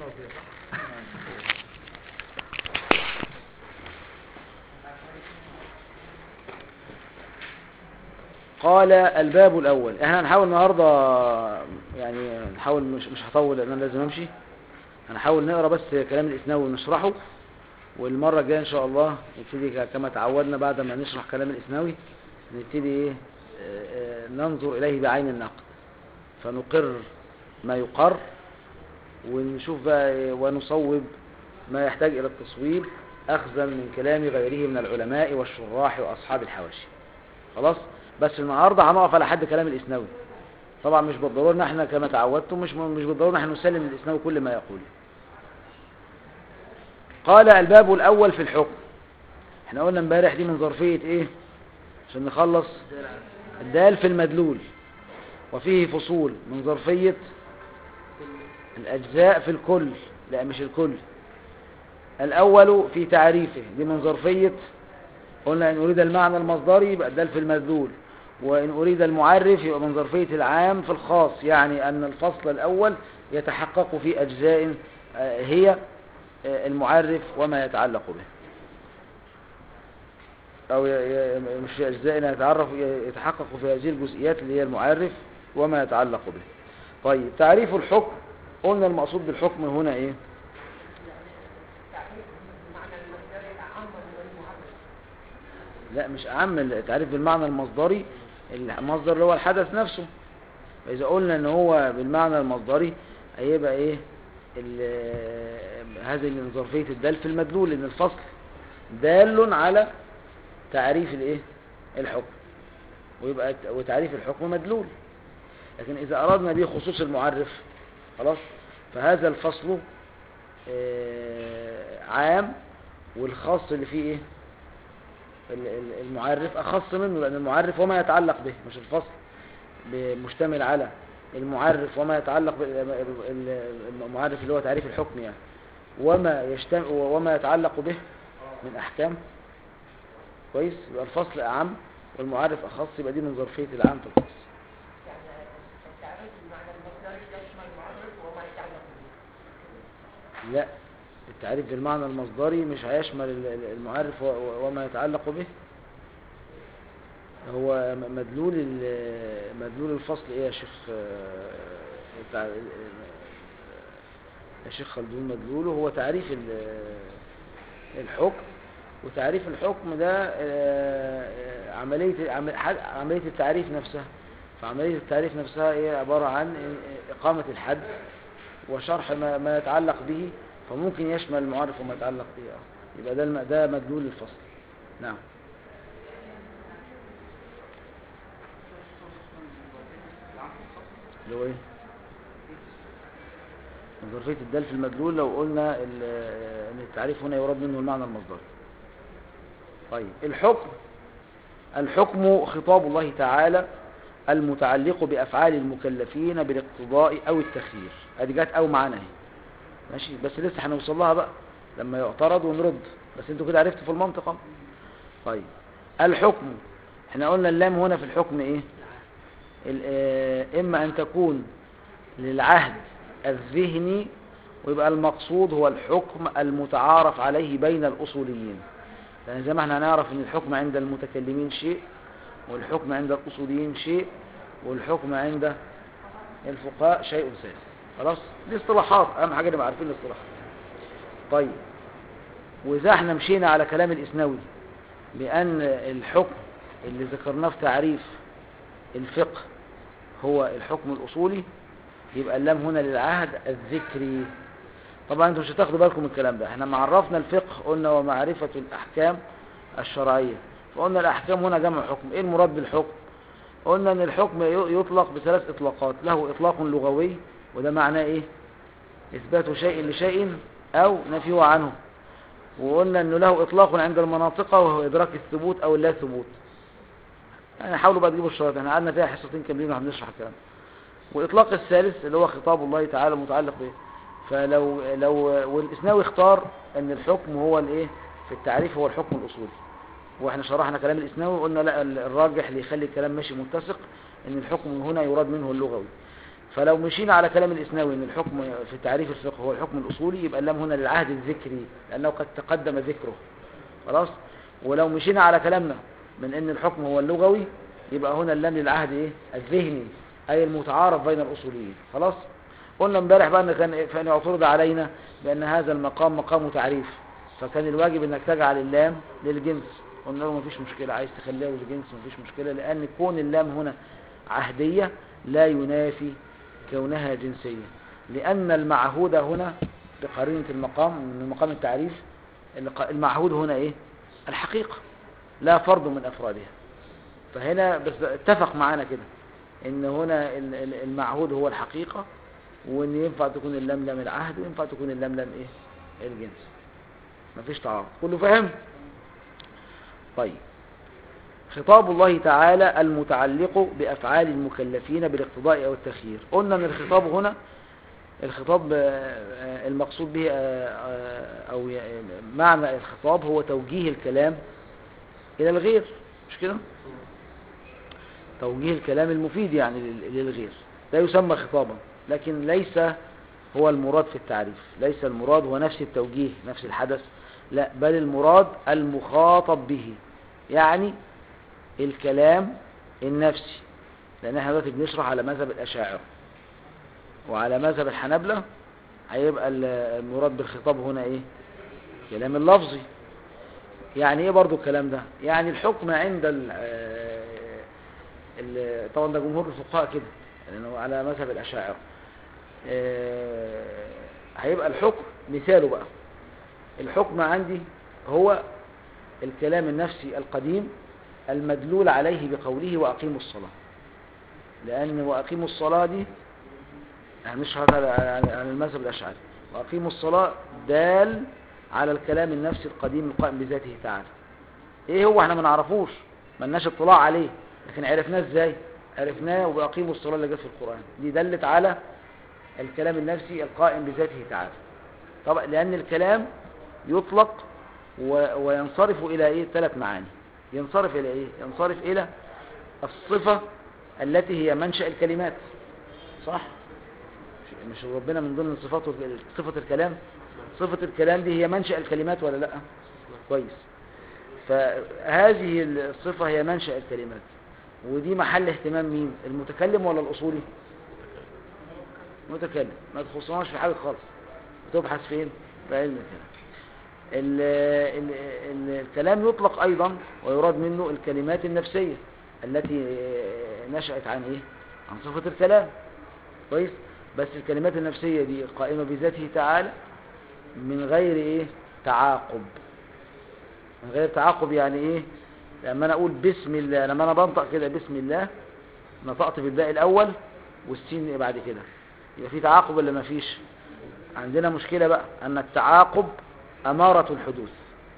قال الباب الأول احنا هنحاول النهاردة يعني نحاول مش, مش هطول لأن أنا لازم أمشي هنحاول نقرأ بس كلام الإسناوي ونشرحه والمرة الجاية إن شاء الله نبتدي كما تعودنا بعد ما نشرح كلام الإسناوي نبتدي إيه آه، آه، ننظر إليه بعين النقد فنقر ما يقر ونشوف بقى إيه ونصوب ما يحتاج إلى التصويب أخذا من كلام غيره من العلماء والشراح وأصحاب الحواشي خلاص بس النهارده هنقف على حد كلام الإسناوي طبعا مش بالضرورة ان احنا كما تعودتم مش مش بالضرورة ان احنا نسلم الإسناوي كل ما يقول قال الباب الأول في الحكم احنا قلنا امبارح دي من ظرفية ايه عشان نخلص الدال في المدلول وفيه فصول من ظرفية الأجزاء في الكل لا مش الكل الأول في تعريفه دي من ظرفية قلنا إن أريد المعنى المصدري يبقى الدال في المدلول وإن أريد المعرف يبقى من ظرفية العام في الخاص يعني أن الفصل الأول يتحقق في أجزاء آه، هي آه، المعرف وما يتعلق به أو ي- ي- مش في أجزاء يتعرف يتحقق في هذه الجزئيات اللي هي المعرف وما يتعلق به طيب تعريف الحكم قلنا المقصود بالحكم هنا إيه لا مش أعم التعريف بالمعنى المصدري المصدر اللي هو الحدث نفسه فإذا قلنا إن هو بالمعنى المصدري هيبقى إيه ال- هذه من ظرفية الدال في المدلول إن الفصل دال على تعريف الإيه الحكم ويبقى وتعريف الحكم مدلول لكن إذا أردنا به خصوص المعرف خلاص فهذا الفصل آه، عام والخاص اللي فيه إيه ال- ال- المعرف أخص منه لأن المعرف وما يتعلق به مش الفصل ب- مشتمل على المعرف وما يتعلق بالمعرف اللي هو تعريف الحكم يعني وما يشتمل وما يتعلق به من أحكام كويس يبقى الفصل أعم والمعرف أخص يبقى دي من ظرفية العام في الخاص لا التعريف بالمعنى المصدري مش هيشمل ال- ال- المعرف و- و- وما يتعلق به هو م- مدلول ال- مدلول الفصل ايه يا شيخ آه، تع- يا شيخ خلدون مدلوله هو تعريف ال- الحكم وتعريف الحكم ده آه، آه، عملية عم- ح- عملية التعريف نفسها فعملية التعريف نفسها هي عبارة عن إقامة الحد وشرح ما, ما يتعلق به فممكن يشمل المعرف وما يتعلق به آه. يبقى ده الم- ده مدلول الفصل نعم اللي هو ايه من ظرفية الدال في المدلول لو قلنا ال- ان التعريف هنا يراد منه المعنى المصدري طيب الحكم الحكم خطاب الله تعالى المتعلق بأفعال المكلفين بالاقتضاء أو التخيير ادي جت أو معانا اهي ماشي بس لسه هنوصل لها بقى لما يعترض ونرد بس انتوا كده عرفتوا في المنطقة طيب الحكم احنا قلنا اللام هنا في الحكم ايه ال- آه، اما ان تكون للعهد الذهني ويبقى المقصود هو الحكم المتعارف عليه بين الأصوليين لأن زي ما احنا هنعرف ان الحكم عند المتكلمين شيء والحكم عند الأصوليين شيء والحكم عند الفقهاء شيء ثالث خلاص دي اصطلاحات اهم حاجة نبقى عارفين الاصطلاحات طيب وإذا احنا مشينا على كلام الإسنوي بأن الحكم اللي ذكرناه في تعريف الفقه هو الحكم الأصولي يبقى اللام هنا للعهد الذكري طبعا انتوا مش هتاخدوا بالكم من الكلام ده احنا ما عرفنا الفقه قلنا ومعرفة الأحكام الشرعية فقلنا الأحكام هنا جمع حكم ايه المراد بالحكم قلنا ان الحكم ي- يطلق بثلاث اطلاقات له اطلاق لغوي وده معناه ايه اثبات شيء لشيء او نفيه عنه وقلنا انه له اطلاق عند المناطق وهو ادراك الثبوت او اللا ثبوت يعني حاولوا بقى تجيبوا الشرط احنا قعدنا فيها حصتين كاملين واحنا بنشرح الكلام ده. واطلاق الثالث اللي هو خطاب الله تعالى متعلق به فلو لو والاسناوي اختار ان الحكم هو الايه في التعريف هو الحكم الاصولي واحنا شرحنا كلام الاسناوي وقلنا لا ال- الراجح اللي يخلي الكلام ماشي متسق ان الحكم هنا يراد منه اللغوي فلو مشينا على كلام الإسناوي ان الحكم في تعريف الفقه هو الحكم الأصولي يبقى اللام هنا للعهد الذكري لأنه قد تقدم ذكره خلاص ولو مشينا على كلامنا من ان الحكم هو اللغوي يبقى هنا اللام للعهد ايه الذهني اي المتعارف بين الاصوليين خلاص قلنا امبارح بقى ان كان فان اعترض علينا بان هذا المقام مقام تعريف فكان الواجب انك تجعل اللام للجنس قلنا له مفيش مشكله عايز تخليها للجنس مفيش مشكله لان كون اللام هنا عهديه لا ينافي كونها جنسيه لان المعهود هنا بقرينه المقام من مقام التعريف المعهود هنا ايه الحقيقه لا فرد من افرادها فهنا بس اتفق معانا كده ان هنا المعهود هو الحقيقة وان ينفع تكون اللام لام العهد وينفع تكون اللام لام ايه الجنس مفيش تعارض كله فاهم طيب خطاب الله تعالى المتعلق بأفعال المكلفين بالاقتضاء أو التخيير قلنا ان الخطاب هنا الخطاب المقصود به أو معنى الخطاب هو توجيه الكلام إلى الغير مش كده توجيه الكلام المفيد يعني للغير لا يسمى خطابا لكن ليس هو المراد في التعريف ليس المراد هو نفس التوجيه نفس الحدث لا بل المراد المخاطب به يعني الكلام النفسي لان احنا دلوقتي بنشرح على مذهب الاشاعره وعلى مذهب الحنابلة هيبقى المراد بالخطاب هنا ايه كلام اللفظي يعني ايه برضو الكلام ده يعني الحكم عند ال ال طبعا ده جمهور الفقهاء كده لانه يعني على مذهب الاشاعره هيبقى الحكم مثاله بقى الحكم عندي هو الكلام النفسي القديم المدلول عليه بقوله واقيموا الصلاه لان واقيموا الصلاه دي يعني مش هذا عن المذهب الاشعري واقيموا الصلاه دال على الكلام النفسي القديم القائم بذاته تعالى ايه هو احنا ما نعرفوش ما لناش اطلاع عليه لكن عرفناه ازاي عرفناه واقيموا الصلاه اللي جت في القران دي دلت على الكلام النفسي القائم بذاته تعالى طبعا لان الكلام يطلق و... وينصرف الى ايه ثلاث معاني ينصرف الى ايه ينصرف الى الصفه التي هي منشا الكلمات صح مش ربنا من ضمن صفاته صفه الكلام صفة الكلام دي هي منشأ الكلمات ولا لا كويس فهذه الصفة هي منشأ الكلمات ودي محل اهتمام مين المتكلم ولا الأصولي متكلم ما تخصناش في حاجة خالص بتبحث فين في علم الكلام ال ال ال الكلام يطلق أيضا ويراد منه الكلمات النفسية التي نشأت عن إيه عن صفة الكلام كويس بس الكلمات النفسية دي قائمة بذاته تعالى من غير ايه تعاقب من غير تعاقب يعني ايه لما انا اقول بسم الله لما انا بنطق كده بسم الله نطقت بالباء الاول والسين بعد كده يبقى في تعاقب ولا ما فيش عندنا مشكلة بقى ان التعاقب امارة الحدوث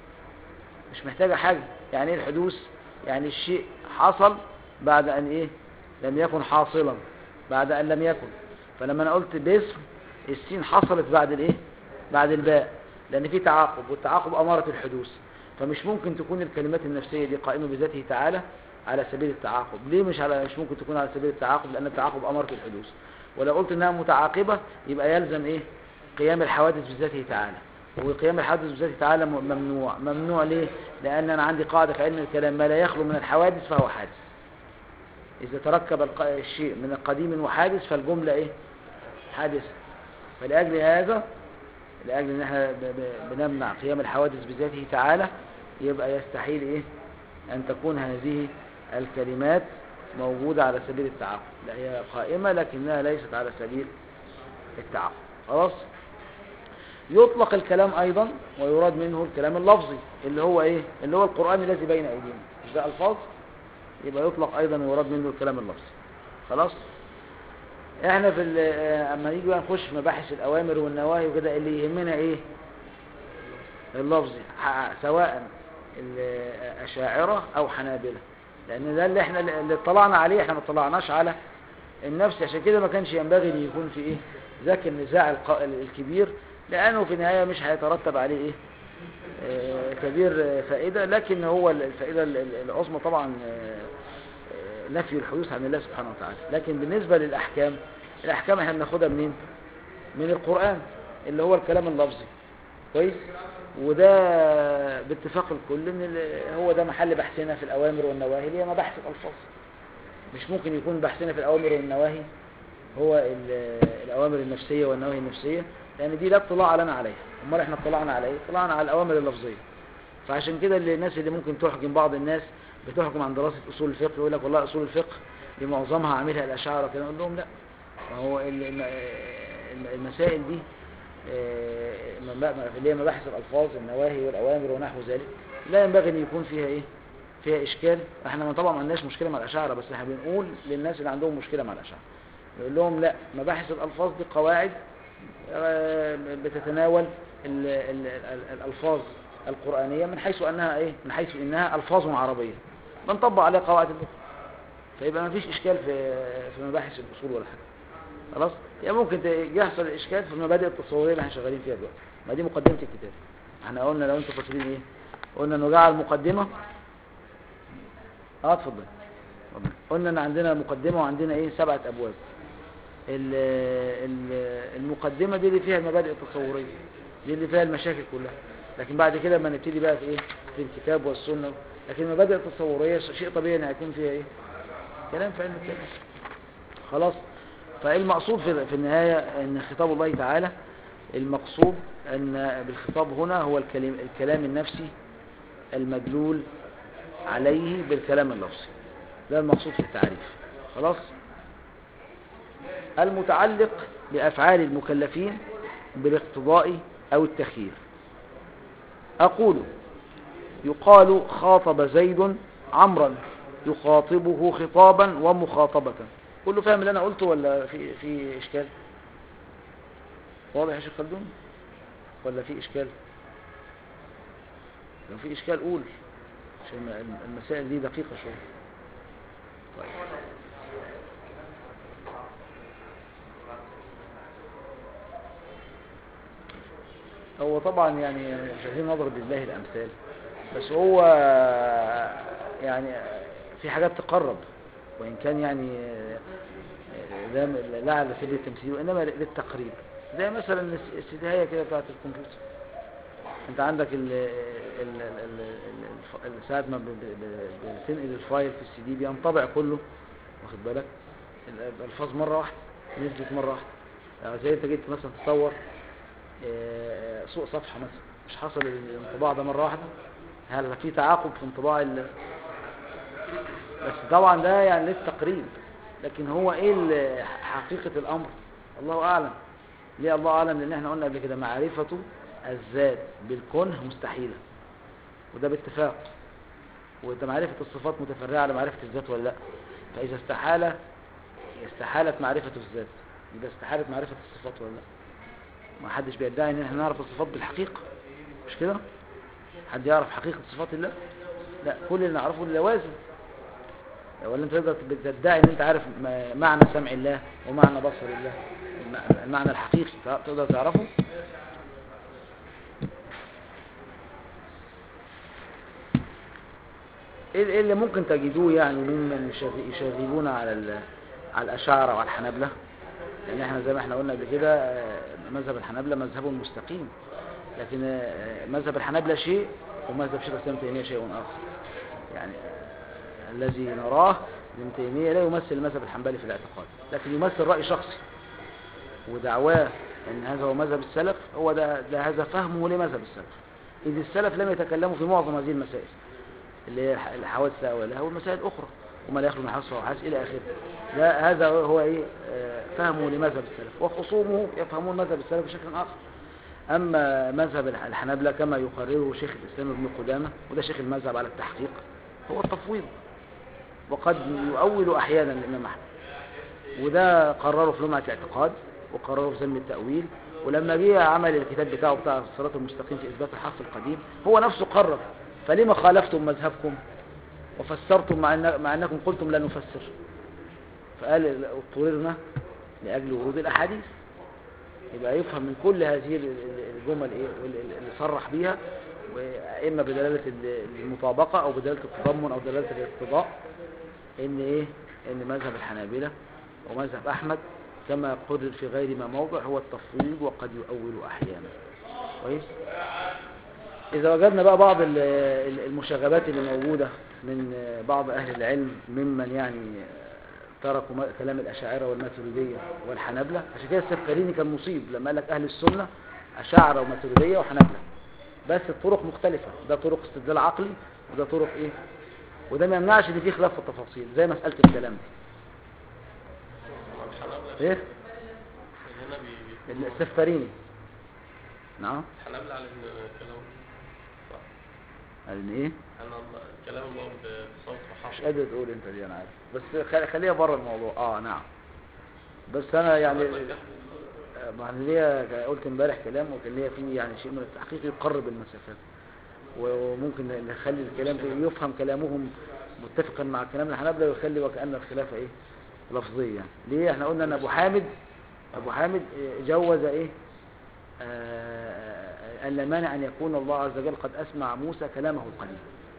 مش محتاجة حاجة يعني ايه الحدوث يعني الشيء حصل بعد ان ايه لم يكن حاصلا بعد ان لم يكن فلما انا قلت باسم السين حصلت بعد الايه بعد الباء لأن في تعاقب والتعاقب أمارة الحدوث فمش ممكن تكون الكلمات النفسية دي قائمة بذاته تعالى على سبيل التعاقب ليه مش على مش ممكن تكون على سبيل التعاقب لأن التعاقب أمارة الحدوث ولو قلت إنها متعاقبة يبقى يلزم إيه قيام الحوادث بذاته تعالى وقيام الحوادث بذاته تعالى ممنوع ممنوع ليه لأن أنا عندي قاعدة في علم الكلام ما لا يخلو من الحوادث فهو حادث إذا تركب الشيء من القديم وحادث فالجملة إيه حادثة فلأجل هذا لأجل ان احنا بنمنع قيام الحوادث بذاته تعالى يبقى يستحيل ايه ان تكون هذه الكلمات موجودة على سبيل التعاقب لا هي قائمة لكنها ليست على سبيل التعاقب خلاص يطلق الكلام ايضا ويراد منه الكلام اللفظي اللي هو ايه اللي هو القرآن الذي بين ايدينا مش ده الفاظ يبقى يطلق ايضا ويراد منه الكلام اللفظي خلاص احنا في اما نيجي بقى نخش في مباحث الاوامر والنواهي وكده اللي يهمنا ايه اللفظي سواء الاشاعره او حنابلة لان ده اللي احنا اللي اطلعنا عليه احنا ما اطلعناش على النفس عشان كده ما كانش ينبغي ان يكون في ايه ذاك النزاع الكبير لانه في النهايه مش هيترتب عليه ايه اه كبير فائده لكن هو الفائده العظمى طبعا اه نفي الحدوث عن الله سبحانه وتعالى لكن بالنسبة للأحكام الأحكام احنا بناخدها منين من القرآن اللي هو الكلام اللفظي كويس وده باتفاق الكل ان ال- هو ده محل بحثنا في الأوامر والنواهي اللي هي مباحث الألفاظ مش ممكن يكون بحثنا في الأوامر والنواهي هو ال- الأوامر النفسية والنواهي النفسية لأن دي لا اطلاع لنا عليها أمال احنا اطلعنا على ايه؟ اطلعنا على الأوامر اللفظية فعشان كده اللي الناس اللي ممكن تحكم بعض الناس بتحكم عن دراسة أصول الفقه يقول لك والله أصول الفقه دي معظمها عاملها الأشاعرة كده نقول لهم لا ما هو ال- الم- الم- المسائل دي آه، م- م- اللي هي مباحث الألفاظ النواهي والأوامر ونحو ذلك لا ينبغي أن يكون فيها إيه فيها إشكال احنا طبعا ما عندناش مشكلة مع الأشاعرة بس احنا بنقول للناس اللي عندهم مشكلة مع الأشاعرة نقول لهم لا مباحث الألفاظ دي قواعد آه، بتتناول ال- ال- ال- الألفاظ القرآنية من حيث أنها إيه من حيث أنها ألفاظ عربية بنطبق عليها قواعد اللغة فيبقى ما فيش إشكال في في مباحث الأصول ولا حاجة خلاص يعني ممكن ت- يحصل إشكال في المبادئ التصورية اللي احنا شغالين فيها دلوقتي ما دي مقدمة الكتاب احنا قلنا لو انتوا فاكرين ايه قلنا انه جعل مقدمة اه اتفضل اتفضل. قلنا ان عندنا مقدمة وعندنا ايه سبعة ابواب ال- ال- المقدمة دي اللي فيها المبادئ التصورية دي اللي فيها المشاكل كلها لكن بعد كده لما نبتدي بقى في ايه في الكتاب والسنة لكن المبادئ التصورية شيء طبيعي ان هيكون فيها ايه كلام في علم الكلام خلاص فالمقصود في في النهاية ان خطاب الله تعالى المقصود ان بالخطاب هنا هو الكلام, الكلام النفسي المدلول عليه بالكلام اللفظي ده المقصود في التعريف خلاص المتعلق بأفعال المكلفين بالاقتضاء أو التخيير أقول يقال خاطب زيد عمرا يخاطبه خطابا ومخاطبة كله فاهم اللي أنا قلته ولا في في إشكال واضح يا شيخ خلدون ولا في إشكال لو في إشكال قول عشان المسائل دي دقيقة شوية طيب هو طبعا يعني مش عايزين نضرب بالله الامثال بس هو يعني في حاجات تقرب وان كان يعني ده لا على سبيل التمثيل وانما للتقريب زي مثلا الاستدهايه كده بتاعت الكمبيوتر انت عندك ال ال ال ال ساعه ما ب- ب- ب- بتنقل الفايل في السي دي بينطبع كله واخد بالك الالفاظ مره واحده نزلت مره واحده يعني زي انت جيت مثلا تصور آه، سوق صفحة مثلا مش حصل الانطباع ده مرة واحدة هل في تعاقب في انطباع ال... بس طبعا ده يعني للتقريب لكن هو ايه ال- حقيقة الامر الله اعلم ليه الله اعلم لان احنا قلنا قبل كده معرفة الذات بالكنه مستحيلة وده باتفاق وده معرفة الصفات متفرعة على معرفة الذات ولا لا فاذا استحالة استحالت معرفة الذات يبقى استحالت معرفة الصفات ولا لا ما حدش بيدعي ان احنا نعرف الصفات بالحقيقة مش كده حد يعرف حقيقة صفات الله لا كل اللي نعرفه اللوازم ولا انت تقدر تدعي ان انت عارف م- معنى سمع الله ومعنى بصر الله الم- المعنى الحقيقي تقدر تعرفه ايه إيه اللي ممكن تجدوه يعني ممن يشغ- يشغلون على ال- على الاشاعره وعلى الحنابلة لان احنا زي ما احنا قلنا قبل كده آه، مذهب الحنابلة مذهب مستقيم لكن آه، مذهب الحنابلة شيء ومذهب شيخ الاسلام ابن تيميه شيء اخر يعني آه، الذي نراه ابن تيميه لا يمثل المذهب الحنبلي في الاعتقاد لكن يمثل راي شخصي ودعواه ان هذا هو مذهب السلف هو ده, ده هذا فهمه لمذهب السلف اذ السلف لم يتكلموا في معظم هذه المسائل اللي هي الح- الحوادث الاولها والمسائل الاخرى وما لا يخلو من حدث وحدث الى اخره ده هذا هو ايه آه، فهمه لمذهب السلف وخصومه يفهمون مذهب السلف بشكل اخر اما مذهب الح- الحنابلة كما يقرره شيخ الاسلام ابن قدامه وده شيخ المذهب على التحقيق هو التفويض وقد يؤول احيانا الامام احمد وده قرره في لمعة الاعتقاد وقرره في ذم التأويل ولما جه عمل الكتاب بتاعه بتاع الصراط المستقيم في إثبات الحق القديم هو نفسه قرر فلما خالفتم مذهبكم وفسرتم مع, أن مع أنكم قلتم لا نفسر فقال اضطررنا لأجل ورود الأحاديث يبقى يفهم من كل هذه ال- ال- الجمل إيه اللي صرح بيها وإما بدلالة ال- المطابقة أو بدلالة التضمن أو دلالة الاقتضاء إن إيه إن مذهب الحنابلة ومذهب أحمد كما قرر في غير ما موضع هو التفويض وقد يؤول أحيانا كويس إذا وجدنا بقى بعض ال- ال- المشاغبات اللي موجودة من بعض أهل العلم ممن يعني تركوا م- كلام الأشاعرة والماتريدية والحنابلة عشان كده السفاريني كان مصيب لما قال لك أهل السنة أشاعرة وماتريدية وحنابلة بس الطرق مختلفة ده طرق استدلال عقلي وده طرق إيه وده ما يمنعش ان في خلاف في التفاصيل زي مسألة الكلام دي الحنابلة ايه هنا بي- بي- السفاريني نعم الحنابلة على ان كلام صح قال ان ايه انا الله- كلام الله بصوت مش وحرف قادر تقول انت دي انا عارف بس خل- خليها بره الموضوع اه نعم بس انا يعني آه، ما انا ليا قلت امبارح كلام وكان ليا فيه يعني شيء من التحقيق يقرب المسافات وممكن نخلي الكلام فيه يفهم كلامهم متفقا مع كلام الحنابلة ويخلي وكأن الخلاف ايه لفظية يعني. ليه احنا قلنا ان ابو حامد ابو حامد آه، جوز ايه آه، ان لا مانع ان يكون الله عز وجل قد اسمع موسى كلامه القديم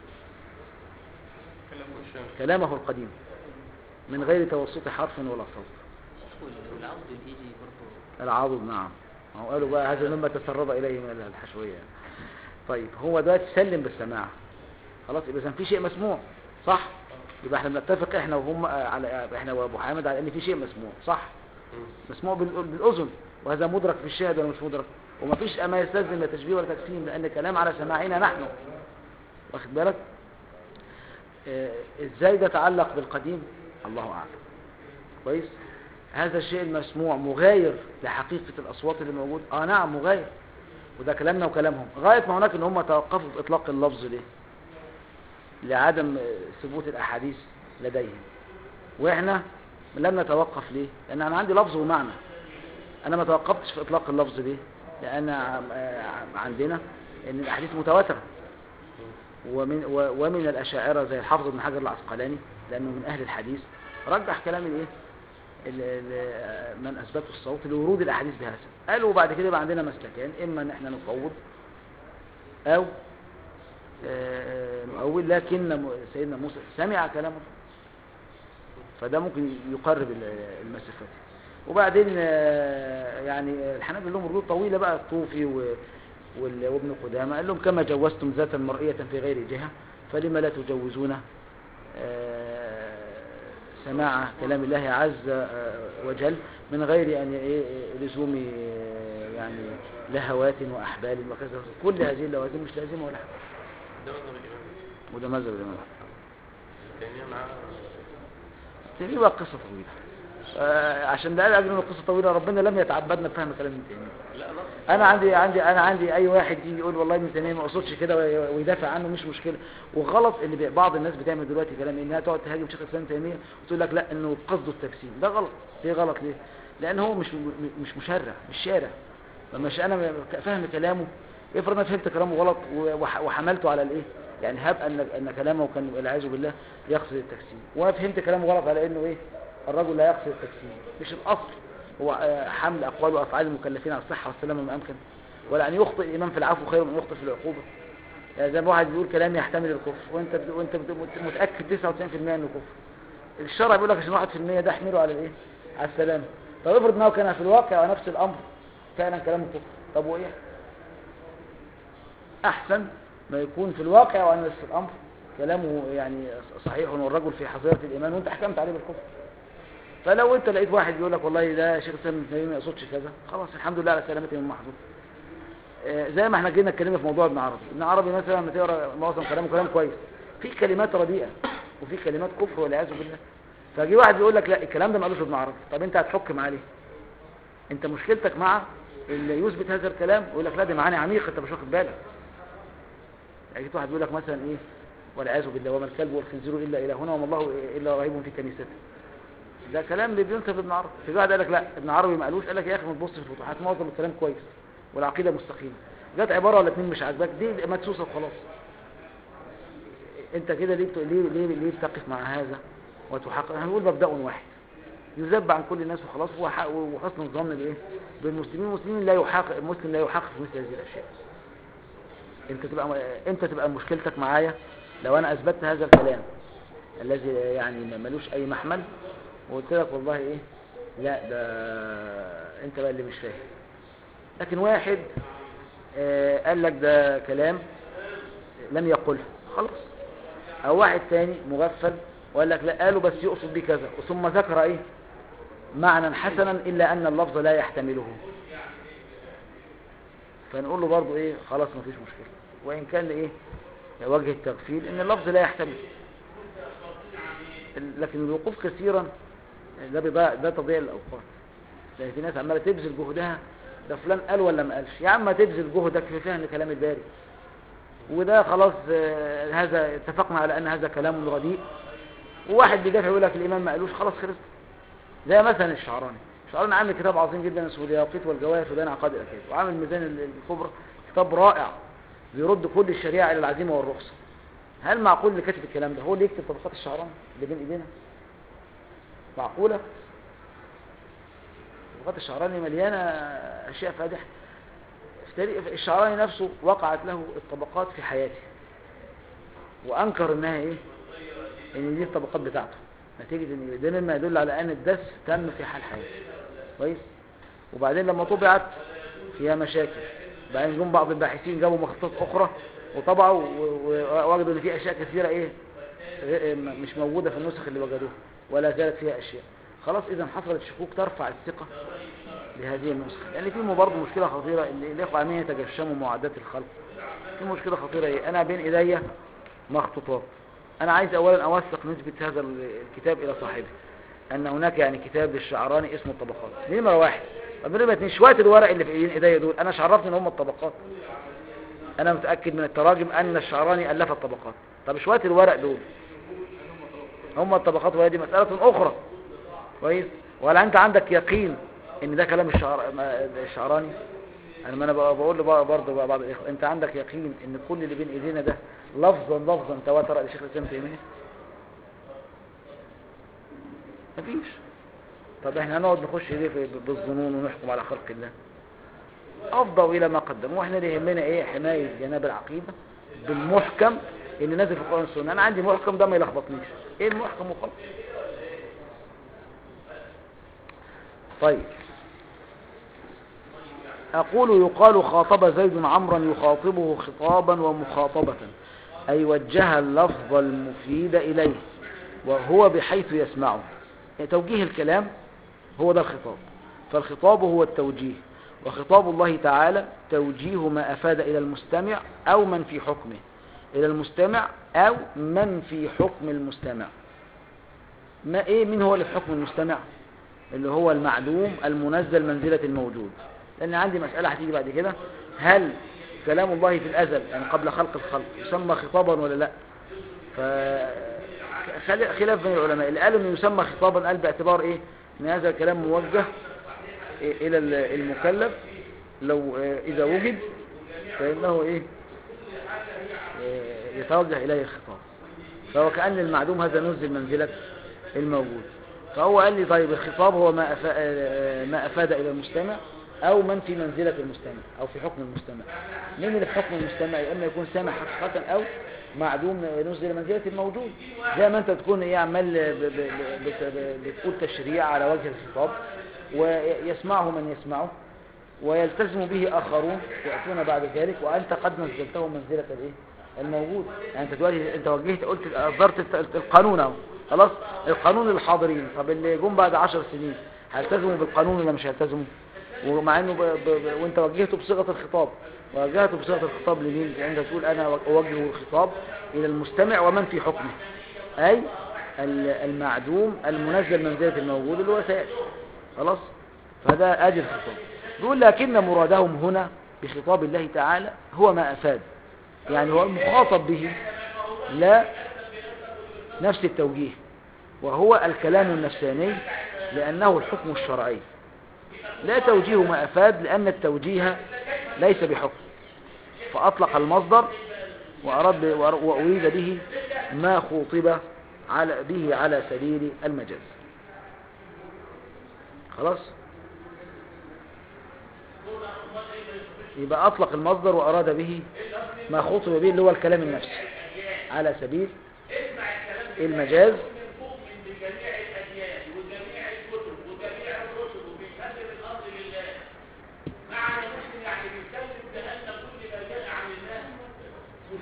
كلام مش كلامه القديم من غير توسط حرف ولا صوت والعوض يجي برضه العضد نعم هو قالوا بقى هذا مما تسرب إليه من الحشوية يعني. طيب هو دلوقتي سلم بالسماع خلاص يبقى إذا في شيء مسموع صح يبقى احنا بنتفق احنا وهم آه، على آه، احنا وابو حامد على ان في شيء مسموع صح مسموع بال- بالاذن وهذا مدرك في الشاهد ولا مش مدرك وما فيش ما يستلزم لا تشبيه ولا تجسيم لان كلام على سماعنا نحن واخد بالك آه، ازاي ده تعلق بالقديم الله اعلم كويس هذا الشيء المسموع مغاير لحقيقة الأصوات اللي موجود آه نعم مغاير وده كلامنا وكلامهم غاية ما هناك ان هم توقفوا في إطلاق اللفظ ليه لعدم آه، ثبوت الأحاديث لديهم وإحنا لم نتوقف ليه لأن أنا عندي لفظ ومعنى أنا ما توقفتش في إطلاق اللفظ ليه لأن عم- آه، عندنا ان الأحاديث متواترة ومن, و- ومن الأشاعرة زي الحافظ بن حجر العسقلاني لأنه من أهل الحديث رجح كلام الإيه ال- ال- من أثبتوا الصوت لورود الأحاديث بهذا قالوا بعد كده يبقى عندنا مسلكين إما أن احنا نفوض أو آه، نؤول لكن م- سيدنا موسى سمع كلامه فده ممكن يقرب ال- المسافات وبعدين آه، يعني الحنابلة لهم ردود طويلة بقى الطوفي و- وال- وابن قدامة قال لهم كما جوزتم ذاتا مرئية في غير جهة فلما لا تجوزون آه، سماع كلام الله عز آه، وجل من غير أن إيه لزوم آه، يعني لهوات وأحبال وكذا كل هذه اللوازم مش لازمة ولا حاجة ده مذهب الإمام وده مذهب الإمام تيمية معاه تيمية بقى قصة طويلة آه، عشان ده قال قبل القصة طويلة ربنا لم يتعبدنا بفهم كلام ابن تيمية لا نص انا عندي عندي انا عندي اي واحد يجي يقول والله ابن تيميه ما اقصدش كده وي- ويدافع عنه مش مشكله وغلط اللي بي- بعض الناس بتعمل دلوقتي كلام انها تقعد تهاجم شيخ الاسلام ابن تيميه وتقول لك لا انه قصده التجسيم ده غلط ليه غلط ليه لان هو مش م- مش مشرع مش شارع مش انا م- فاهم كلامه افرض انا فهمت كلامه غلط و- وح- وحملته على الايه يعني هب ان ان كلامه كان والعياذ بالله يقصد التجسيم وانا فهمت كلامه غلط على انه ايه الرجل لا يقصد التجسيم مش الاصل هو آه، حمل اقوال وافعال المكلفين على الصحه والسلامه ما امكن ولا ان يخطئ الامام في العفو خير من يخطئ في العقوبه يعني زي ما واحد بيقول كلام يحتمل الكفر وانت بت- وانت بت- مت- متاكد 99% انه كفر الشرع بيقول لك عشان 1% ده احمله على الايه على السلامه طب افرض انه كان في الواقع نفس الامر فعلا كلامه كفر طب وايه احسن ما يكون في الواقع وان نفس الامر كلامه يعني صحيح والرجل في حظيره الايمان وانت حكمت عليه بالكفر فلو انت لقيت واحد بيقول لك والله ده شيخ الاسلام ابن تيميه ما يقصدش كذا خلاص الحمد لله على سلامته من محظوظ آه، زي ما احنا جينا اتكلمنا في موضوع ابن عربي ابن عربي مثلا لما تقرا معظم كلامه كلام كويس في كلمات رديئه وفي كلمات كفر والعياذ بالله فجي واحد بيقول لك لا الكلام ده ما قالوش ابن عربي طب انت هتحكم عليه انت مشكلتك مع اللي يثبت هذا الكلام ويقول لك لا دي معاني عميقه انت مش واخد بالك يعني جيت واحد بيقول لك مثلا ايه والعياذ بالله وما الكلب والخنزير الا الهنا وما الله الا رهيب في كنيسته ده كلام اللي بينسب ابن عربي في واحد قال لك لا ابن عربي ما قالوش قال لك يا اخي ما تبص في الفتوحات معظم الكلام كويس والعقيده مستقيمه جت عباره ولا اتنين مش عاجباك دي مدسوسه وخلاص انت كده ليه بت- ليه ليه ليه بتقف مع هذا وتحقق هنقول مبدا واحد يذب عن كل الناس وخلاص هو حق- وحسن الظن بايه بالمسلمين المسلمين لا يحقق المسلم لا يحقق في مثل هذه الاشياء انت تبقى انت تبقى مشكلتك معايا لو انا اثبتت هذا الكلام الذي يعني ما ملوش اي محمل وقلت لك والله ايه لا ده انت بقى اللي مش فاهم لكن واحد آه، قال لك ده كلام لم يقله خلاص او واحد تاني مغفل وقال لك لا قالوا بس يقصد بيه كذا ثم ذكر ايه معنى حسنا الا ان اللفظ لا يحتمله فنقول له برضو ايه خلاص مفيش مشكله وان كان ايه وجه التغفيل ان اللفظ لا يحتمل لكن الوقوف كثيرا ده بيضيع ده تضييع الاوقات لان في ناس عماله تبذل جهدها ده فلان قال ولا ما قالش يا عم ما تبذل جهدك في فهم كلام الباري وده خلاص آه، هذا اتفقنا على ان هذا كلام رديء وواحد بيدافع يقول لك الامام ما قالوش خلاص خلص زي مثلا الشعراني الشعراني عامل كتاب عظيم جدا اسمه الياقوت والجواهر في بيان عقائد الاكيد وعامل ميزان ال- الكبرى كتاب رائع بيرد كل الشريعه الى العزيمه والرخصه هل معقول اللي كاتب الكلام ده هو اللي يكتب طبقات الشعراني اللي بين ايدينا معقوله طبقات الشعراني مليانه اشياء فادحه في تاريخ- الشعراني نفسه وقعت له الطبقات في حياته وانكر انها ايه ان دي الطبقات بتاعته نتيجة ان ده مما يدل على ان الدس تم في حال حياته كويس وبعدين لما طبعت فيها مشاكل بعدين جم بعض الباحثين جابوا مخطوطات اخرى وطبعوا و- و- ووجدوا ان في اشياء كثيرة ايه غير- م- مش موجودة في النسخ اللي وجدوها ولا زالت فيها اشياء خلاص اذا حصلت شكوك ترفع الثقة لهذه النسخة لان في برضه مشكلة خطيرة ان الاخوة عمالين يتجشموا معدات الخلق في مشكلة خطيرة ايه انا بين ايديا مخطوطات انا عايز اولا اوثق نسبة هذا الكتاب الى صاحبه ان هناك يعني كتاب للشعراني اسمه الطبقات دي نمرة واحد طب نمرة اتنين شوية الورق اللي في ايدين ايديا دول انا شعرفني ان هم الطبقات انا متأكد من التراجم ان الشعراني الف الطبقات طب شوية الورق دول هم الطبقات وهي دي مسألة اخرى كويس ولا انت عندك يقين ان ده كلام الشعر... ما- الشعراني انا ما انا بق- بقول له بقى برضه بقى بعض الاخوه انت عندك يقين ان كل اللي بين ايدينا ده لفظا لفظا تواتر لشيخ الاسلام تيميه مفيش طب احنا هنقعد نخش ليه في- بالظنون ونحكم على خلق الله افضوا الى ما قدموا واحنا اللي يهمنا ايه حمايه جناب العقيده بالمحكم اللي نازل في القران والسنه انا عندي محكم ده ما يلخبطنيش ايه المحكم وخلاص طيب أقول يقال خاطب زيد عمرا يخاطبه خطابا ومخاطبة أي وجه اللفظ المفيد إليه وهو بحيث يسمعه يعني توجيه الكلام هو ده الخطاب فالخطاب هو التوجيه وخطاب الله تعالى توجيه ما أفاد إلى المستمع أو من في حكمه إلى المستمع أو من في حكم المستمع ما إيه من هو اللي في حكم المستمع اللي هو المعدوم المنزل منزلة الموجود لأن عندي مسألة هتيجي بعد كده هل كلام الله في الأزل يعني قبل خلق الخلق يسمى خطابا ولا لا فخلاف بين العلماء اللي قالوا انه يسمى خطابا قال باعتبار ايه ان هذا الكلام موجه إيه الى ال- المكلف لو آه، اذا وجد فانه ايه آه، يتوجه اليه الخطاب فهو كأن المعدوم هذا نزل منزلة الموجود فهو قال لي طيب الخطاب هو ما أفا- آه، ما أفاد إلى المستمع أو من في منزلة المستمع أو في حكم المستمع مين اللي في حكم المستمع يا إما يكون سامع حقيقة أو معدوم نزل منزلة الموجود زي ما أنت تكون إيه عمال ب- ب- ب- بت- ب- بتقول تشريع على وجه الخطاب ويسمعه من يسمعه ويلتزم به آخرون يأتون بعد ذلك وأنت قد نزلته منزلة الإيه؟ الموجود يعني أنت دلوقتي أنت وجهت قلت أصدرت الت- القانون أهو خلاص القانون الحاضرين طب اللي جم بعد عشر سنين هيلتزموا بالقانون ولا مش هيلتزموا ومع انه ب... ب... ب... وانت وجهته بصيغه الخطاب وجهته بصيغه الخطاب لمين يعني انت تقول انا اوجه الخطاب الى المستمع ومن في حكمه اي ال- المعدوم المنزل منزله الموجود اللي هو سياتي خلاص فده ادي الخطاب بيقول لكن مرادهم هنا بخطاب الله تعالى هو ما افاد يعني هو المخاطب به لا نفس التوجيه وهو الكلام النفساني لأنه الحكم الشرعي لا توجيه ما أفاد لأن التوجيه ليس بحكم فأطلق المصدر وأراد وأريد به ما خوطب على به على سبيل المجاز خلاص يبقى أطلق المصدر وأراد به ما خطب به اللي هو الكلام النفسي على سبيل المجاز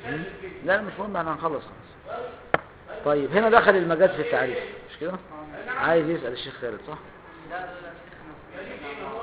مم. لا لا مش مهم احنا هنخلص خلاص طيب هنا دخل المجاز في التعريف مش كده عايز يسأل الشيخ خالد صح لا لا لا شيخنا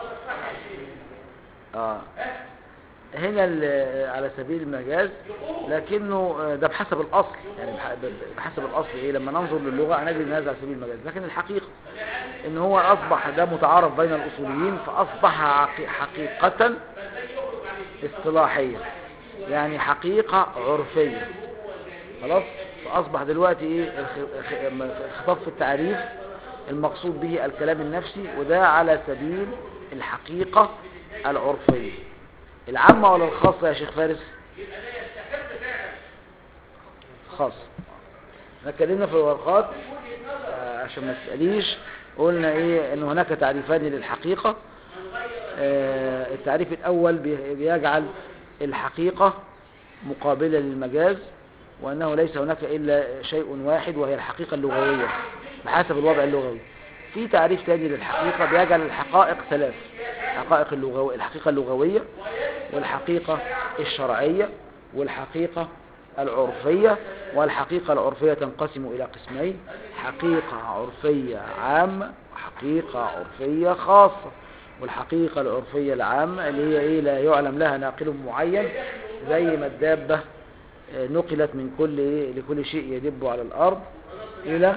اه هنا ال- على سبيل المجاز لكنه آه، ده بحسب الاصل يعني بح- ب- بحسب الاصل ايه لما ننظر للغه هنجد ان هذا على سبيل المجاز لكن الحقيقه ان هو اصبح ده متعارف بين الاصوليين فاصبح عقي- حقيقه اصطلاحيه يعني حقيقه عرفيه خلاص فاصبح دلوقتي ايه الخ- الخ- الخطاب في التعريف المقصود به الكلام النفسي وده على سبيل الحقيقه العرفيه العامة ولا الخاصة يا شيخ فارس خاص احنا اتكلمنا في الورقات آه، عشان ما تسأليش قلنا ايه ان هناك تعريفان للحقيقة آه، التعريف الاول بي- بيجعل الحقيقة مقابلة للمجاز وانه ليس هناك الا شيء واحد وهي الحقيقة اللغوية بحسب الوضع اللغوي في تعريف تاني للحقيقة بيجعل الحقائق ثلاث حقائق اللغوية الحقيقة اللغوية والحقيقة الشرعية والحقيقة العرفية والحقيقة العرفية تنقسم إلى قسمين حقيقة عرفية عامة وحقيقة عرفية خاصة والحقيقة العرفية العامة اللي هي إيه لا يعلم لها ناقل معين زي ما الدابة آه، نقلت من كل إيه لكل شيء يدب على الأرض إلى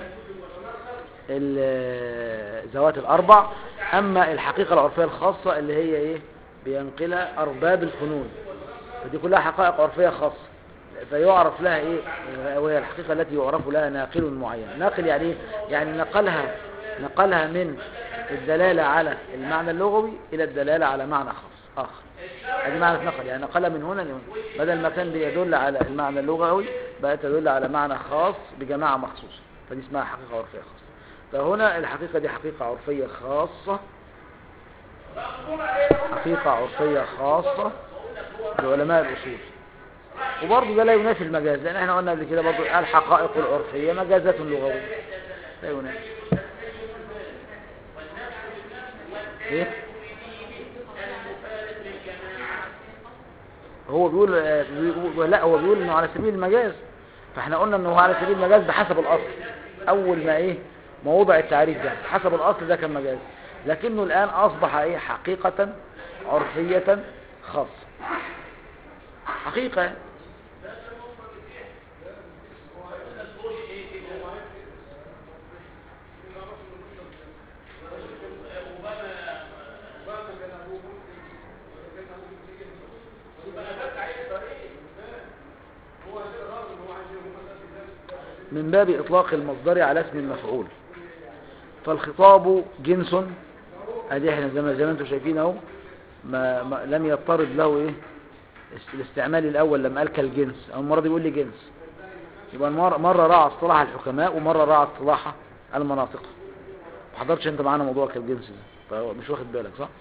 ال- ذوات الأربع أما الحقيقة العرفية الخاصة اللي هي إيه بينقلها أرباب الفنون فدي كلها حقائق عرفية خاصة فيعرف لها إيه وهي الحقيقة التي يعرف لها ناقل معين ناقل يعني إيه يعني نقلها نقلها من الدلالة على المعنى اللغوي إلى الدلالة على معنى خاص آخر هذه معنى نقل يعني نقلها من هنا لهنا بدل ما كان بيدل على المعنى اللغوي بقى تدل على معنى خاص بجماعة مخصوصة فدي اسمها حقيقة عرفية خاصة فهنا الحقيقة دي حقيقة عرفية خاصة حقيقة عرفية خاصة لعلماء الأصول وبرضه ده لا ينافي المجاز لأن احنا قلنا قبل كده برضه الحقائق العرفية مجازات لغوية لا ينافي ايه هو بيقول آه، بيقول- لا هو بيقول انه على سبيل المجاز فاحنا قلنا انه على سبيل المجاز بحسب الاصل اول ما ايه ما وضع التعريف ده حسب الاصل ده كان مجاز لكنه الان اصبح ايه حقيقة عرفية خاصة حقيقة يعني. من باب إطلاق المصدر على اسم المفعول فالخطاب جنس ادي احنا زي ما زي ما انتم شايفين اهو ما, ما لم يضطرد له ايه است- الاستعمال الاول لما قال كالجنس او المره دي بيقول لي جنس يبقى مرة, مرة راعى اصطلاح الحكماء ومرة راعى اصطلاح المناطق ما حضرتش انت معانا موضوع كالجنس ده فمش واخد بالك صح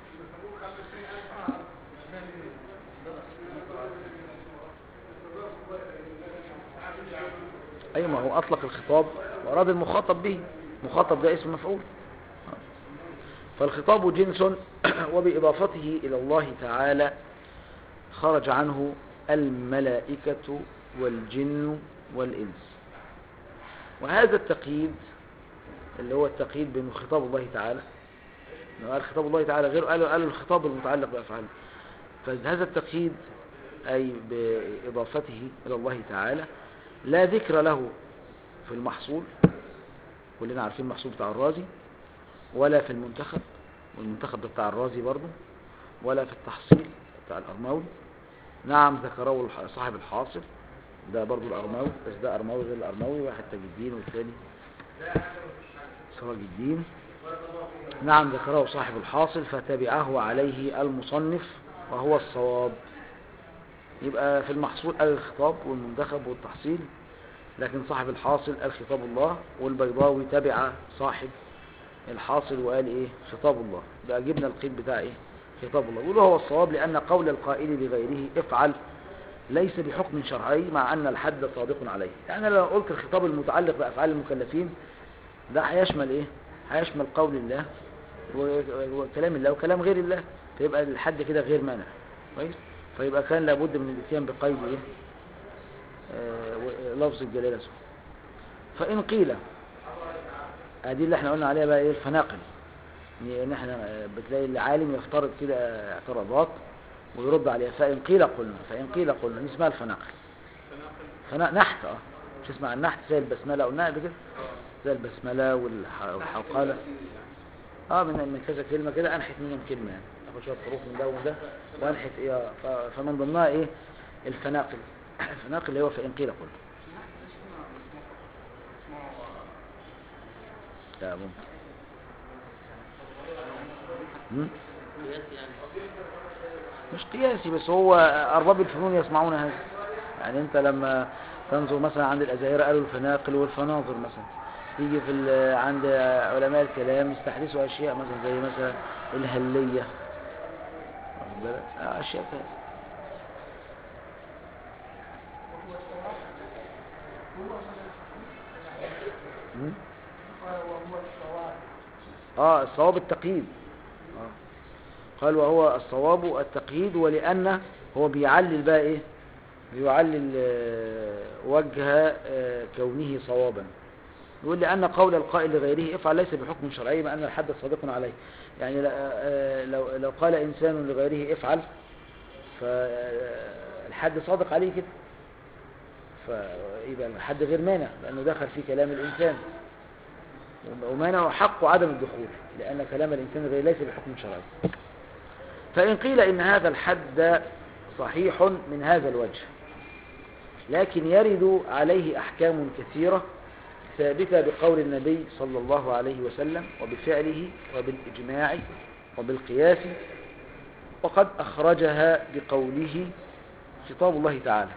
اي ما هو اطلق الخطاب واراد المخاطب به مخاطب ده اسم مفعول فالخطاب جنس وبإضافته إلى الله تعالى خرج عنه الملائكة والجن والإنس وهذا التقييد اللي هو التقييد بين خطاب الله تعالى إنه قال خطاب الله تعالى غير قالوا قالوا الخطاب المتعلق بأفعاله فهذا التقييد أي بإضافته إلى الله تعالى لا ذكر له في المحصول كلنا عارفين المحصول بتاع الرازي ولا في المنتخب والمنتخب ده بتاع الرازي برضه ولا في التحصيل بتاع الأرماوي نعم ذكره الح- صاحب الحاصل ده برضه الأرماوي بس ده أرماوي غير الأرماوي واحد تاج الدين والثاني سراج الدين نعم ذكره صاحب الحاصل فتبعه عليه المصنف وهو الصواب يبقى في المحصول قال الخطاب والمنتخب والتحصيل لكن صاحب الحاصل قال خطاب الله والبيضاوي تبع صاحب الحاصل وقال ايه خطاب الله بقى جبنا القيد بتاع ايه خطاب الله يقول هو الصواب لأن قول القائل لغيره افعل ليس بحكم شرعي مع أن الحد صادق عليه يعني أنا لو قلت الخطاب المتعلق بأفعال المكلفين ده هيشمل ايه هيشمل قول الله و- وكلام الله وكلام غير الله فيبقى الحد كده غير مانع كويس فيبقى كان لابد من الاتيان بقيد ايه آه، و- لفظ الجلالة سبحانه فإن قيل ادي اللي احنا قلنا عليها بقى ايه الفناقل يعني ان احنا آه، بتلاقي العالم يفترض كده اعتراضات ويرد عليها فإن قيل قلنا فإن قيل قلنا دي اسمها الفناقل فنا نحت اه مش اسمها النحت زي البسملة قلناها قبل كده زي البسملة والح- والحوقلة اه من من كذا كلمة كده انحت منهم كلمة يعني اخد شوية حروف من ده ومن ده وانحت ايه آه، ف- فمن ضمنها ايه الفناقل الفناقل اللي هو فإن قيل قلنا لا ممكن مم؟ مش قياسي بس هو أرباب الفنون يسمعون هذا يعني أنت لما تنظر مثلا عند الأزاهرة قالوا الفناقل والفناظر مثلا تيجي في ال- عند علماء الكلام يستحدثوا أشياء مثلا زي مثلا الهلية واخد بالك؟ آه، أشياء كده مم؟ اه الصواب التقييد آه. قال وهو الصواب التقييد ولأن هو بيعلل بقى ايه بيعلل آه، وجه آه، كونه صوابا يقول لأن قول القائل لغيره افعل ليس بحكم شرعي مع أن الحد صادق عليه يعني لا- آه، لو لو قال إنسان لغيره افعل فالحد صادق عليه كده فيبقى الحد غير مانع لأنه دخل في كلام الإنسان ومانع حق عدم الدخول لأن كلام الإنسان غير ليس بحكم شرعي فإن قيل إن هذا الحد صحيح من هذا الوجه لكن يرد عليه أحكام كثيرة ثابتة بقول النبي صلى الله عليه وسلم وبفعله وبالإجماع وبالقياس وقد أخرجها بقوله خطاب الله تعالى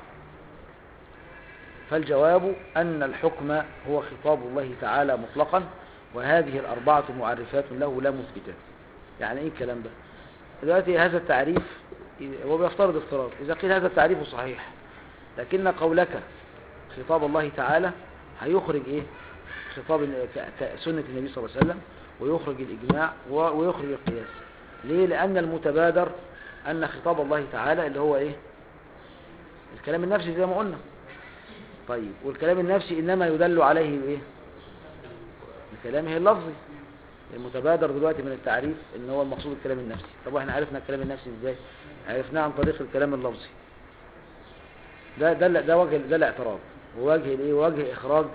فالجواب أن الحكم هو خطاب الله تعالى مطلقا وهذه الأربعة معرفات له لا مثبتات يعني إيه الكلام ده دلوقتي هذا التعريف هو بيفترض افتراض إذا قيل هذا التعريف صحيح لكن قولك خطاب الله تعالى هيخرج إيه خطاب ك- ك- سنة النبي صلى الله عليه وسلم ويخرج الإجماع و- ويخرج القياس ليه لأن المتبادر أن خطاب الله تعالى اللي هو إيه الكلام النفسي زي ما قلنا طيب والكلام النفسي إنما يدل عليه بإيه الكلام هي اللفظي المتبادر دلوقتي من التعريف ان هو المقصود الكلام النفسي طب احنا عرفنا الكلام النفسي ازاي عرفناه عن طريق الكلام اللفظي ده ده ده وجه ده الاعتراض ووجه الايه وجه اخراج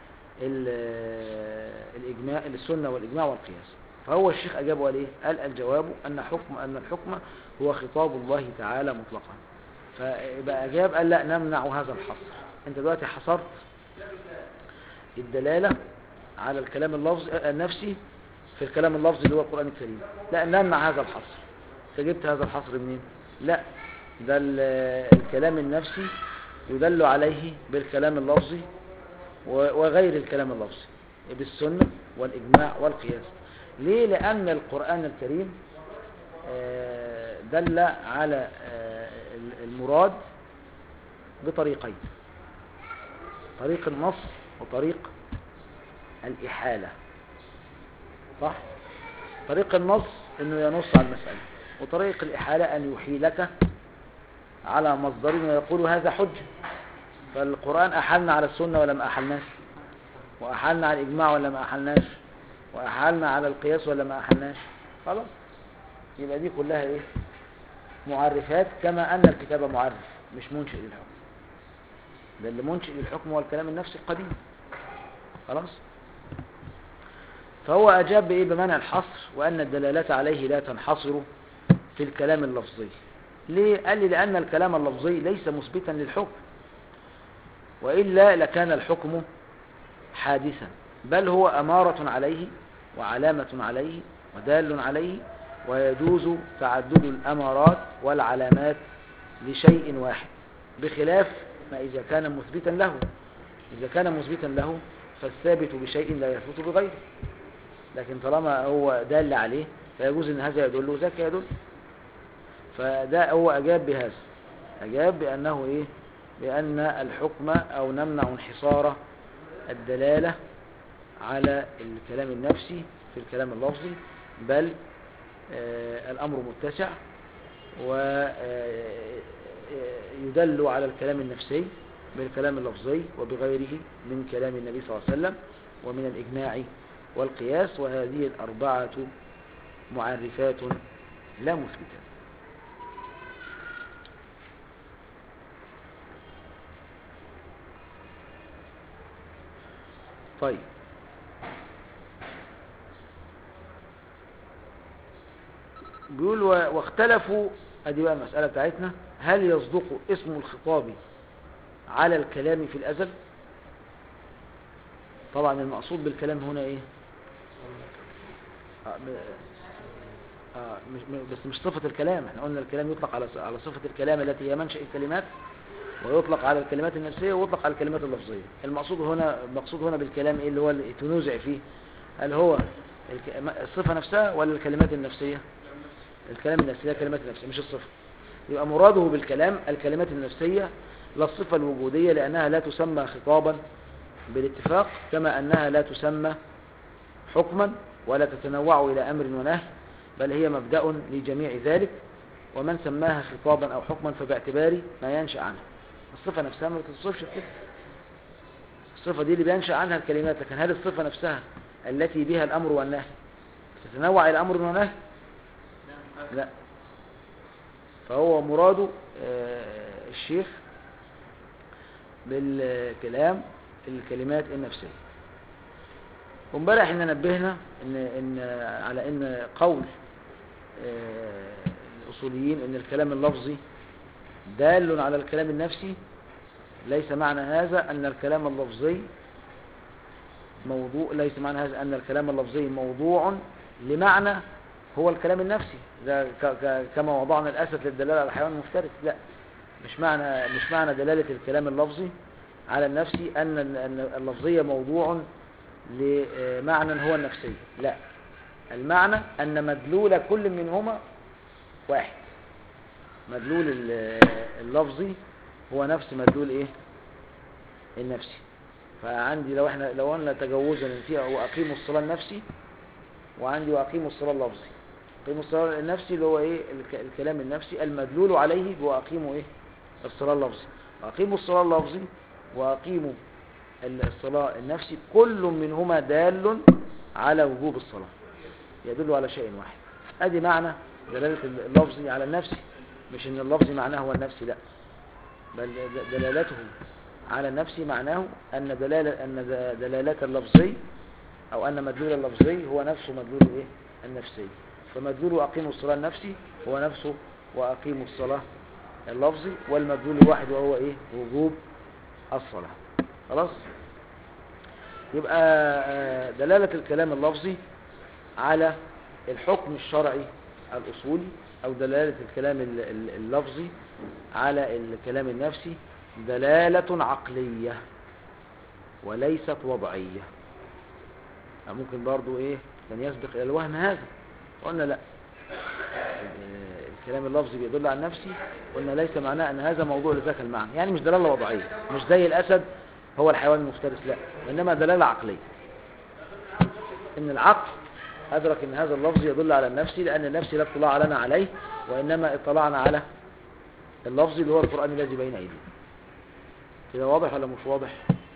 ال- الاجماع السنه والاجماع والقياس فهو الشيخ اجاب وقال ايه قال الجواب ان حكم ان الحكم هو خطاب الله تعالى مطلقا فيبقى اجاب قال لا نمنع هذا الحصر انت دلوقتي حصرت الدلاله على الكلام اللفظ النفسي في الكلام اللفظي اللي هو القرآن الكريم لا نمنع هذا الحصر انت جبت هذا الحصر منين لا ده ال- الكلام النفسي يدل عليه بالكلام اللفظي و- وغير الكلام اللفظي بالسنة والإجماع والقياس ليه لأن القرآن الكريم آه، دل على آه، المراد بطريقين طريق النص وطريق الإحالة صح طريق النص انه ينص على المسألة وطريق الإحالة أن يحيلك على مصدر ويقول هذا حجة فالقرآن أحلنا على السنة ولا ما أحلناش وأحلنا على الإجماع ولا ما أحلناش وأحلنا على القياس ولا ما أحلناش خلاص يبقى دي كلها إيه معرفات كما أن الكتاب معرف مش منشئ للحكم ده اللي منشئ للحكم هو الكلام النفسي القديم خلاص فهو أجاب بإيه بمنع الحصر وأن الدلالة عليه لا تنحصر في الكلام اللفظي ليه؟ قال لي لأن الكلام اللفظي ليس مثبتا للحكم وإلا لكان الحكم حادثا بل هو أمارة عليه وعلامة عليه ودال عليه ويجوز تعدد الأمارات والعلامات لشيء واحد بخلاف ما إذا كان مثبتا له إذا كان مثبتا له فالثابت بشيء لا يثبت بغيره لكن طالما هو دال عليه فيجوز ان هذا يدل وذاك يدل فده هو اجاب بهذا اجاب بانه ايه بان الحكم او نمنع انحصار الدلاله على الكلام النفسي في الكلام اللفظي بل آه الامر متسع ويدل على الكلام النفسي بالكلام اللفظي وبغيره من كلام النبي صلى الله عليه وسلم ومن الإجماع والقياس وهذه الأربعة معرفات لا مثبتات طيب بيقول و- واختلفوا ادي بقى المسألة بتاعتنا هل يصدق اسم الخطاب على الكلام في الأزل طبعا المقصود بالكلام هنا ايه آه ب- آه مش م- بس مش صفة الكلام احنا قلنا الكلام يطلق على ص- على صفة الكلام التي هي منشأ الكلمات ويطلق على الكلمات النفسية ويطلق على الكلمات اللفظية المقصود هنا المقصود هنا بالكلام ايه اللي هو اللي تنوزع فيه هل هو الك- م- الصفة نفسها ولا الكلمات النفسية الكلام النفسي لا الكلمات النفسية مش الصفة يبقى مراده بالكلام الكلمات النفسية لا الصفة الوجودية لأنها لا تسمى خطابا بالاتفاق كما أنها لا تسمى حكما ولا تتنوع إلى أمر ونهي بل هي مبدأ لجميع ذلك ومن سماها خطابا أو حكما فباعتبار ما ينشأ عنها الصفة نفسها ما بتتصفش كده الصفة دي اللي بينشأ عنها الكلمات لكن هل الصفة نفسها التي بها الأمر والنهي تتنوع إلى أمر ونهي لا فهو مراده آه، الشيخ بالكلام الكلمات النفسية وامبارح احنا نبهنا ان ان على ان قول آه، الاصوليين ان الكلام اللفظي دال على الكلام النفسي ليس معنى هذا ان الكلام اللفظي موضوع ليس معنى هذا ان الكلام اللفظي موضوع لمعنى هو الكلام النفسي ده ك- ك- كما وضعنا الاسد للدلاله على الحيوان المفترس لا مش معنى مش معنى دلاله الكلام اللفظي على النفسي ان ان اللفظيه موضوع لمعنى هو النفسي لا المعنى ان مدلول كل منهما واحد مدلول ال- اللفظي هو نفس مدلول ايه النفسي فعندي لو احنا لو انا تجوزا فيها واقيموا الصلاه النفسي وعندي واقيموا الصلاه اللفظي اقيموا الصلاه النفسي اللي هو ايه الك- الكلام النفسي المدلول عليه واقيموا ايه الصلاه اللفظي واقيموا الصلاه اللفظي واقيموا ال- الصلاه النفسي كل منهما دال على وجوب الصلاه يدل على شيء واحد ادي معنى دلاله اللفظي على النفسي مش ان اللفظي معناه هو النفسي لا بل د- دلالته على النفس معناه أن دلالة أن د- دلالة اللفظي أو أن مدلول اللفظي هو نفسه مدلول إيه؟ النفسي فمدلول أقيموا الصلاة النفسي هو نفسه وأقيموا الصلاة اللفظي والمدلول الواحد وهو إيه؟ وجوب الصلاة خلاص يبقى آه، دلالة الكلام اللفظي على الحكم الشرعي الأصولي أو دلالة الكلام ال- ال- اللفظي على الكلام النفسي دلالة عقلية وليست وضعية أو ممكن برضو إيه كان يسبق إلى الوهم هذا قلنا لا ال- الكلام اللفظي بيدل على النفسي قلنا ليس معناه أن هذا موضوع لذاك المعنى يعني مش دلالة وضعية مش زي الأسد هو الحيوان المفترس لا وإنما دلالة عقلية إن العقل أدرك أن هذا اللفظ يدل على النفس لأن النفس لا اطلاع لنا عليه وإنما اطلعنا على اللفظ اللي هو القرآن الذي بين أيدينا كده واضح ولا مش واضح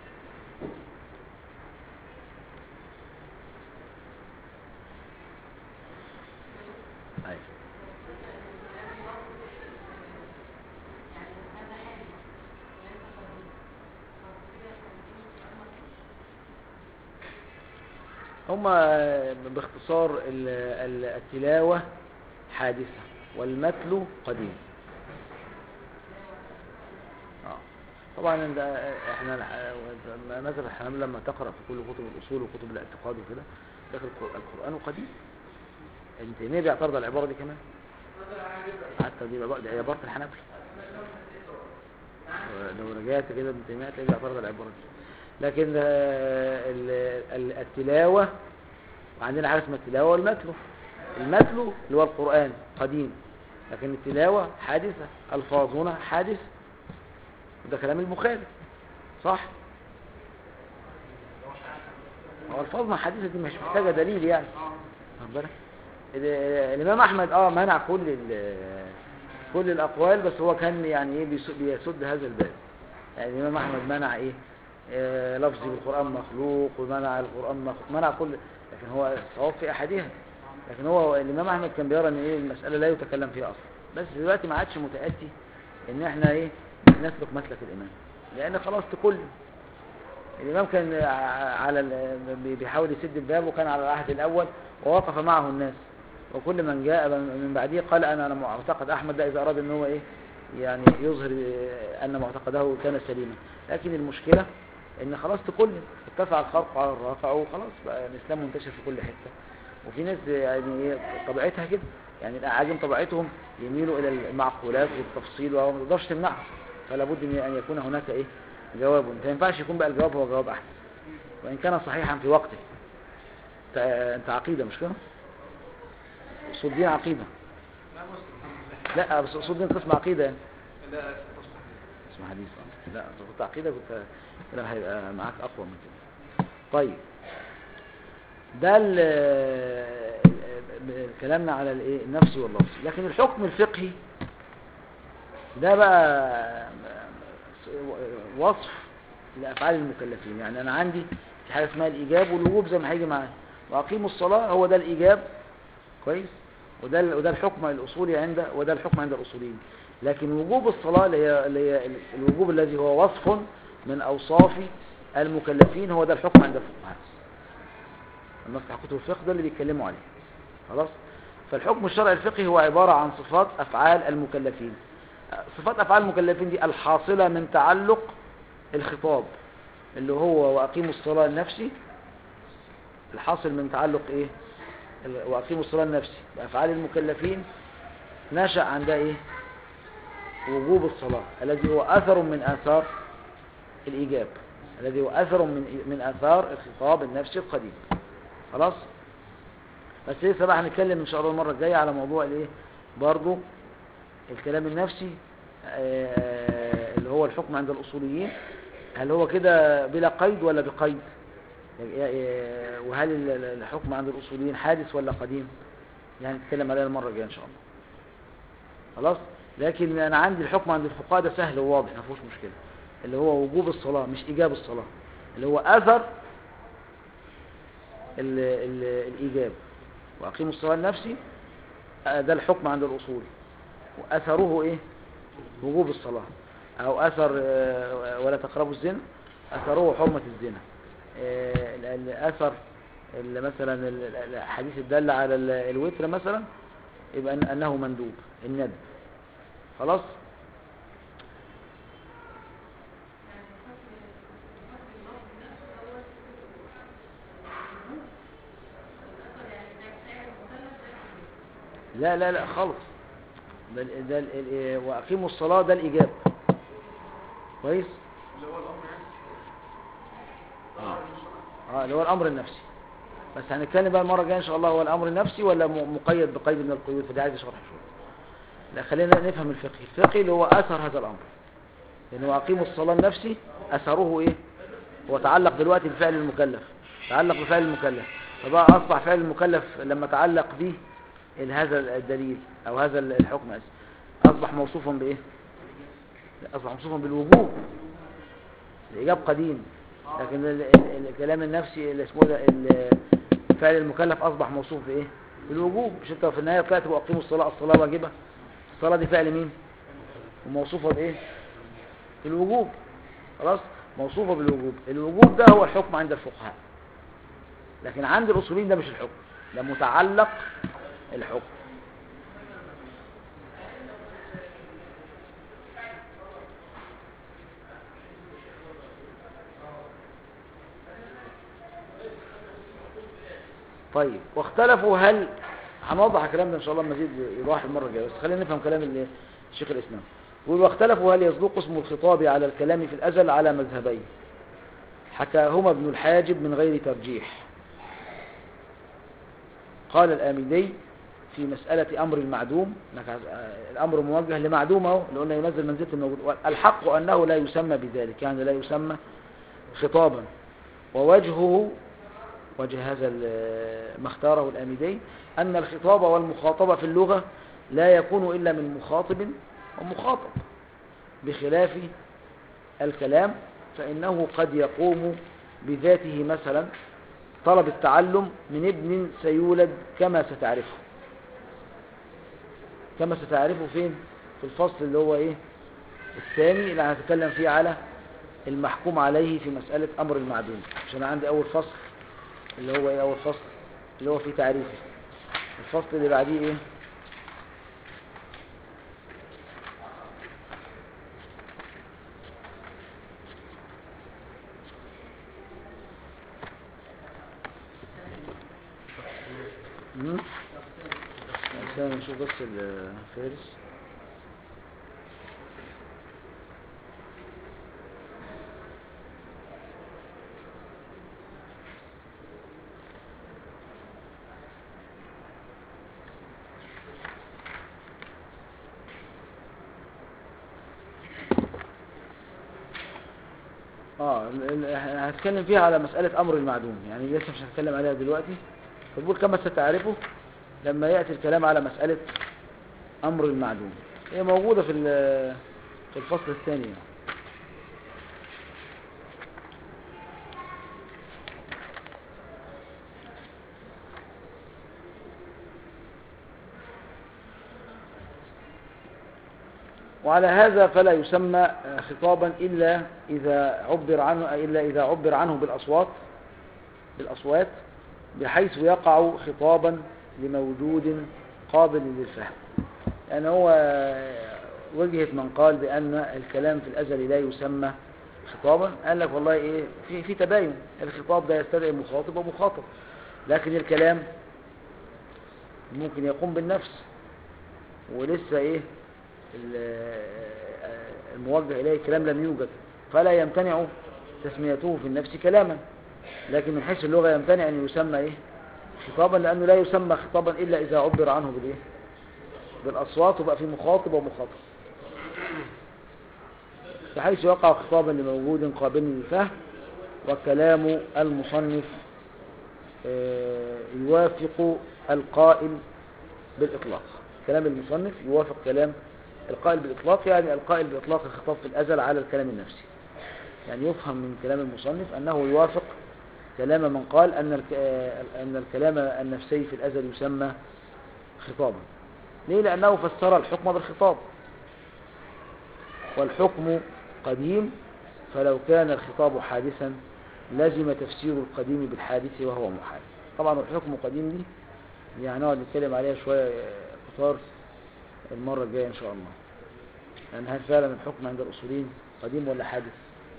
أيوة. هما باختصار ال- ال- التلاوة حادثة والمتل قديم آه. طبعا ده احنا الح- مثلا الحنابلة لما تقرأ في كل كتب الأصول وكتب الاعتقاد وكده داخل القر- القرآن قديم انت مين بيعترض على العبارة دي كمان حتى دي عبارة دي عبارة الحنابلة لو رجعت كده ابن تيمية تلاقيه بيعترض على العبارة دي لكن آه، ال- ال- التلاوة وعندنا حاجة اسمها التلاوة والمتلو المتلو اللي هو القرآن قديم لكن التلاوة حادثة ألفاظنا حادث وده كلام البخاري صح هو ألفاظنا حادثة دي مش محتاجة دليل يعني واخد بالك؟ ال- الإمام أحمد اه منع كل ال- كل الأقوال بس هو كان يعني ايه بيس- بيسد هذا الباب يعني الإمام أحمد منع إيه آه لفظي بالقرآن مخلوق ومنع القرآن مخلوق منع كل لكن هو الصواب في أحدها لكن هو الإمام أحمد كان بيرى إن إيه المسألة لا يتكلم فيها أصلا بس دلوقتي ما عادش متأتي إن إحنا إيه نسلك مسلك الإمام لأن خلاص تكل الإمام كان ع- على ال- بي- بيحاول يسد الباب وكان على العهد الأول ووقف معه الناس وكل من جاء من بعده قال أنا أنا معتقد أحمد ده إذا أراد إن هو إيه يعني يظهر آه، أن معتقده كان سليما لكن المشكلة إن خلاص تكل اتفق الخلق على الرافع وخلاص بقى الإسلام منتشر في كل حتة وفي ناس يعني إيه طبيعتها كده يعني الأعاجم طبيعتهم يميلوا إلى المعقولات والتفصيل وما تقدرش تمنعهم فلا بد من أن يكون هناك إيه جواب انت ما ينفعش يكون بقى الجواب هو جواب احمد وان كان صحيحا في وقته انت, انت عقيده مش كده اصول دين عقيده لا مسلم لا بس اصول دين قسم عقيده يعني لا تصلح اسم حديث آه. لا انت كنت عقيده كنت لا هيبقى معاك اقوى من كده طيب ده ال- ال- كلامنا على الايه النفسي واللفظي لكن الحكم الفقهي ده بقى وصف لافعال المكلفين يعني انا عندي في حاجه اسمها الايجاب والوجوب زي ما هيجي معايا واقيموا الصلاه هو ده الايجاب كويس وده ال- وده الحكم الاصولي عند وده الحكم عند الاصوليين لكن وجوب الصلاه اللي هي اللي هي ال- الوجوب الذي هو وصف من اوصاف المكلفين هو ده الحكم عند الفقهاء النص بتاع كتب الفقه ده اللي بيتكلموا عليه خلاص فالحكم الشرعي الفقهي هو عباره عن صفات افعال المكلفين صفات افعال المكلفين دي الحاصله من تعلق الخطاب اللي هو واقيموا الصلاه النفسي الحاصل من تعلق ايه ال- واقيموا الصلاه النفسي بافعال المكلفين نشا عن ده ايه وجوب الصلاه الذي هو اثر من اثار الايجاب الذي هو اثر من من اثار الخطاب النفسي القديم خلاص بس لسه بقى هنتكلم ان شاء الله المره الجايه على موضوع الايه برضو الكلام النفسي آه، اللي هو الحكم عند الاصوليين هل هو كده بلا قيد ولا بقيد آه، وهل ال- ال- الحكم عند الاصوليين حادث ولا قديم يعني نتكلم عليها المره الجايه ان شاء الله خلاص لكن انا عندي الحكم عند الفقهاء ده سهل وواضح ما فيهوش مشكله اللي هو وجوب الصلاه مش ايجاب الصلاه اللي هو اثر ال ال الايجاب واقيموا الصلاه النفسي آه، ده الحكم عند الاصول واثره ايه وجوب الصلاه او اثر آه، ولا تقربوا الزنا اثره حرمه الزنا آه، ال- ال- اثر ال- مثلا ال- ال- الحديث الدل على ال- الوتر مثلا يبقى أن- انه مندوب الندب خلاص لا لا لا خالص ده ال- ده ال- ال- واقيموا الصلاه ده الايجاب كويس اللي هو الامر يعني اه اللي هو الامر النفسي بس هنتكلم بقى المره الجايه ان شاء الله هو الامر النفسي ولا م- مقيد بقيد من القيود فدي عايز شرح شويه لا خلينا نفهم الفقه الفقه اللي هو اثر هذا الامر لان هو اقيموا الصلاه النفسي اثره ايه هو تعلق دلوقتي بفعل المكلف تعلق بفعل المكلف فبقى اصبح فعل المكلف لما تعلق به ال- هذا الدليل او هذا ال- الحكم اسف اصبح موصوفا بايه لا، اصبح موصوفا بالوجوب الايجاب قديم لكن ال- ال- الكلام النفسي اللي اسمه ده ال- فعل المكلف اصبح موصوف بايه بالوجوب مش انت في النهايه طلعت واقيموا الصلاه الصلاه واجبه الصلاه دي فعل مين وموصوفه بايه بالوجوب خلاص موصوفه بالوجوب الوجوب ده هو الحكم عند الفقهاء لكن عند الاصوليين ده مش الحكم ده متعلق الحكم طيب واختلفوا هل هنوضح الكلام ده ان شاء الله مزيد يوضح المره الجايه بس خلينا نفهم كلام ال- الشيخ الاسلام يقول واختلفوا هل يصدق اسم الخطاب على الكلام في الازل على مذهبين حكاهما ابن الحاجب من غير ترجيح قال الآمدي في مسألة أمر المعدوم إنك عايز- آه، الأمر موجه لمعدوم أهو اللي قلنا ينزل منزلة الموجود الحق أنه لا يسمى بذلك يعني لا يسمى خطابا ووجهه وجه هذا ال- ما اختاره الآمدي أن الخطاب والمخاطبة في اللغة لا يكون إلا من مخاطب ومخاطب بخلاف الكلام فإنه قد يقوم بذاته مثلا طلب التعلم من ابن سيولد كما ستعرفه كما ستعرفه فين في الفصل اللي هو ايه الثاني اللي هنتكلم فيه على المحكوم عليه في مسألة أمر المعدوم عشان عندي أول فصل اللي هو ايه أول فصل اللي هو فيه تعريفه الفصل اللي بعديه ايه مم؟ عشان نشوف بس الفارس اه ال- ال- احنا هنتكلم فيها على مسألة أمر المعدوم يعني لسه مش هنتكلم عليها دلوقتي فبقول كما ستعرفه لما يأتي الكلام على مسألة أمر المعدوم هي موجودة في ال- في الفصل الثاني يعني. وعلى هذا فلا يسمى خطابا إلا إذا عبر عنه إلا إذا عبر عنه بالأصوات بالأصوات بحيث يقع خطابا لموجود قابل للفهم يعني هو وجهة من قال بأن الكلام في الأزل لا يسمى خطابا قال لك والله إيه في في تباين الخطاب ده يستدعي مخاطب ومخاطب لكن الكلام ممكن يقوم بالنفس ولسه إيه ال- الموجه إليه الكلام لم يوجد فلا يمتنع تسميته في النفس كلاما لكن من حيث اللغة يمتنع أن يسمى إيه خطابا لأنه لا يسمى خطابا إلا إذا عبر عنه بالإيه بالأصوات وبقى في مخاطب ومخاطب بحيث يقع خطابا لموجود قابل للفهم وكلام المصنف آه، يوافق القائل بالإطلاق كلام المصنف يوافق كلام القائل بالإطلاق يعني القائل بإطلاق الخطاب في الأزل على الكلام النفسي يعني يفهم من كلام المصنف أنه يوافق كلام من قال أن الك- آه، أن الكلام النفسي في الأزل يسمى خطابا ليه؟ لأنه فسر الحكم بالخطاب والحكم قديم فلو كان الخطاب حادثا لازم تفسير القديم بالحادث وهو محال طبعا الحكم قديم دي يعني نقعد نتكلم عليها شوية آه، كتار المرة الجاية إن شاء الله يعني هل فعلا الحكم عند الأصوليين قديم ولا حادث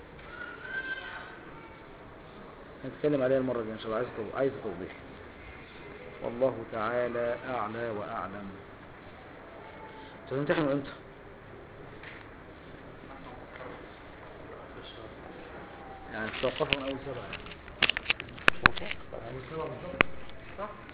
هنتكلم عليها المرة الجاية إن شاء الله عايز تو- عايز توضيح والله تعالى أعلى وأعلم تمتحنوا امتى؟ يعني توقفوا من أول سبعة يعني. يعني سبعة بالظبط صح؟